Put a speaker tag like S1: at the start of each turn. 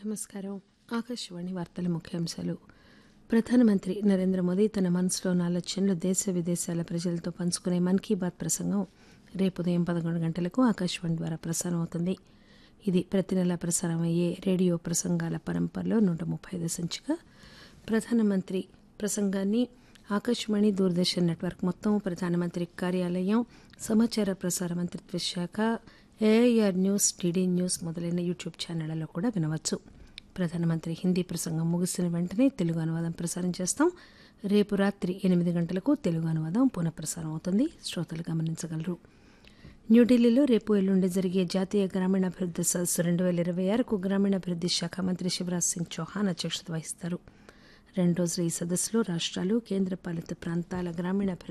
S1: నమస్కారం ఆకాశవాణి వార్తల ముఖ్యాంశాలు ప్రధానమంత్రి నరేంద్ర మోదీ తన మనసులోని ఆలోచనలు దేశ విదేశాల ప్రజలతో పంచుకునే మన్ కీ బాత్ ప్రసంగం రేపు ఉదయం పదకొండు గంటలకు ఆకాశవాణి ద్వారా ప్రసారం అవుతుంది ఇది ప్రతి నెలా ప్రసారం అయ్యే రేడియో ప్రసంగాల పరంపరలో నూట ముప్పై ఐదు సంచిక ప్రధానమంత్రి ప్రసంగాన్ని ఆకాశవాణి దూరదర్శన్ నెట్వర్క్ మొత్తం ప్రధానమంత్రి కార్యాలయం సమాచార ప్రసార మంత్రిత్వ శాఖ ఏఐఆర్ న్యూస్ డిడి న్యూస్ మొదలైన యూట్యూబ్ ఛానళ్లలో కూడా వినవచ్చు ప్రధానమంత్రి హిందీ ప్రసంగం ముగిసిన వెంటనే తెలుగు అనువాదం ప్రసారం చేస్తాం రేపు రాత్రి ఎనిమిది గంటలకు తెలుగు అనువాదం పునఃప్రసారం అవుతుంది శ్రోతలు గమనించగలరు న్యూఢిల్లీలో రేపు ఎల్లుండి జరిగే జాతీయ గ్రామీణాభివృద్ది సదస్సు రెండు వేల ఇరవై ఆరుకు గ్రామీణాభివృద్ది శాఖ మంత్రి శివరాజ్ సింగ్ చౌహాన్ అధ్యక్షత వహిస్తారు రెండు రోజుల ఈ సదస్సులో రాష్ట్రాలు కేంద్రపాలిత ప్రాంతాల గ్రామీణాభివృద్ది